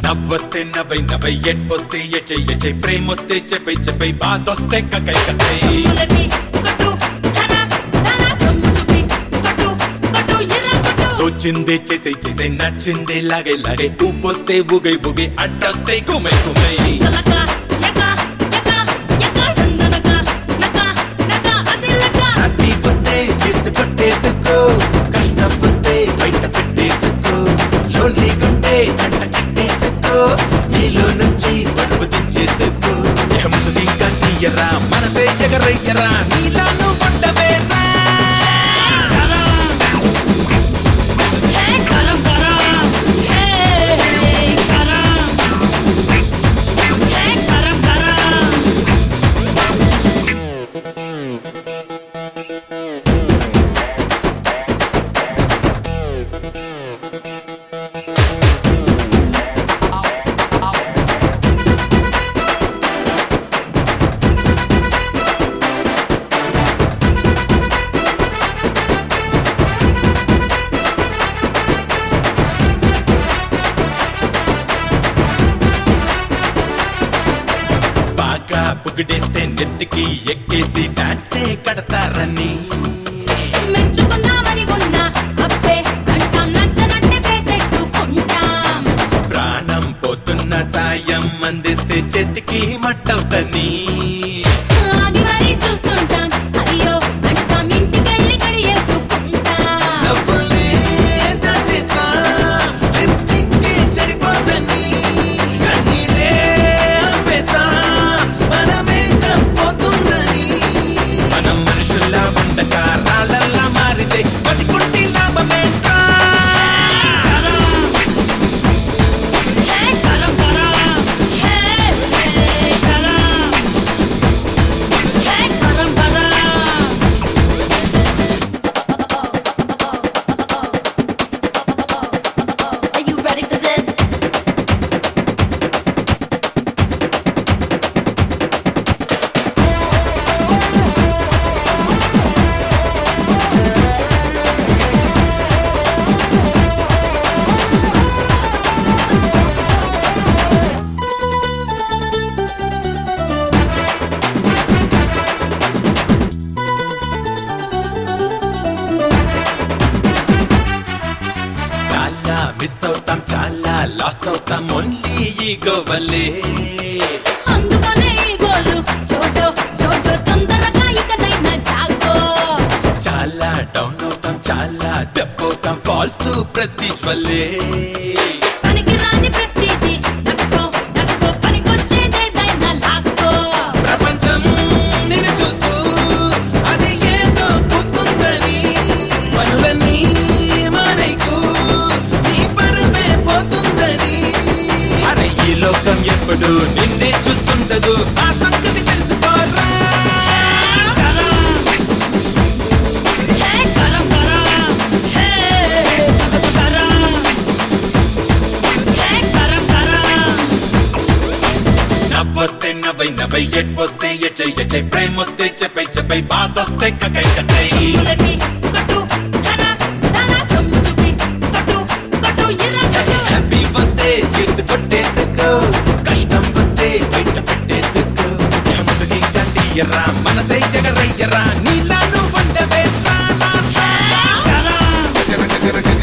నవ్వొస్తే నవ్వై నవ్వై ఎట్పొస్తే ఎచ్చై ఎచ్చై ప్రేమొస్తే చెప్పై చెప్పై బాధొస్తే కకై కకై ములటి కొట్టు ధన ధన దమ్ము చూపి కొట్టు కొట్టు ఎర్ర కొట్టు తోచిందే చేసే చేసే నచ్చిందే లాగే లాగే ఊపొస్తే ఊగై ఊగై అడ్డొస్తే కుమై కుమై సలక యక యక యక దందనక నక నక అదిలక హ్యాపీ వస్తే చేసి కొట్టేసుకో కష్టం వస్తే బయట పెట్టేసుకో లోన్లీ గుంటే జంట కట్టేసుకో నీలో నుంచి బరువు దించేసుకో ఎహముది ఇంకా తీయరా మనసే ఎగరయ్యరా నీలా నువ్వు ఉండవేరా హే కరం కరం హే కరం హే కరం కరం బాగా పుగిడేస్తే నెత్తికి ఎక్కేసి డాన్సే కడతారని మెచ్చుకుందామని ఉన్నా అబ్బే అంటాం నచ్చనంటే వేసెట్టుకుంటాం ప్రాణం పోతున్న సాయం అందిస్తే చేతికి మట్టవుతని ఆగి మరీ చూస్తుంటాం అయ్యో అంటాం ఇంటికెళ్ళి కడియేసుకుంటాం నవ్వులే దాచేసా, లిప్స్టిక్కే చెడిపోతని. కన్నీళ్ళే ఆపేసా, మనమే తప్పోతుందని. మనం మనుషుల్లా ఉండక రాళ్ళల్లా మారితే బతికుంటే లాభమేంట్రా? హే కరం కరం హే హే కరం హే కరం కరం Are you ready for this? చాలా మిస్ అవుతాం చాలా లాస్ అవుతాం ఓన్లీ ఈగో వల్లే అందుకనే ఈ గోలు చోటో చోటో తొందరగా ఇకనైనా జాగో చాలా డౌన్ అవుతాం చాలా దెబ్బవుతాం ఫాల్స్ ప్రెస్టీజ్ వల్లే పనికి రాని ప్రెస్టీజి నక్కో నక్కో పనికొచ్చేదేదైనా లాక్కో ప్రపంచం నిన్ను చూస్తూ అది ఏదో కూస్తుందని పనులన్నీ మానేకు నీ పరువే పోతుందని అరే ఈ లోకం ఎప్పుడు నిన్నే చూస్తుండదు ఆ సంగతి తెలుసుకోరా హే కరం కరం హే కరం హే కరం కరం నవ్వొస్తే నవ్వై నవ్వై ఎట్వొస్తే ఎచ్చై ఎచ్చై ప్రేమొస్తే చెప్పై చెప్పై బాధొస్తే కకై కకై ములటి కొట్టు ధన ధన దమ్ము చూపి కొట్టు కొట్టు ఎర్ర కొట్టు హ్యాపీ వస్తే చేసి కొట్టేసుకో కష్టం వస్తే బయట పెట్టేసుకో ఎహముది ఇంకా తీయరా మనసై ఎగరయ్యరా నీలా నువ్వు ఉండవే రా, రా, రా. కరం గగ గగ గగ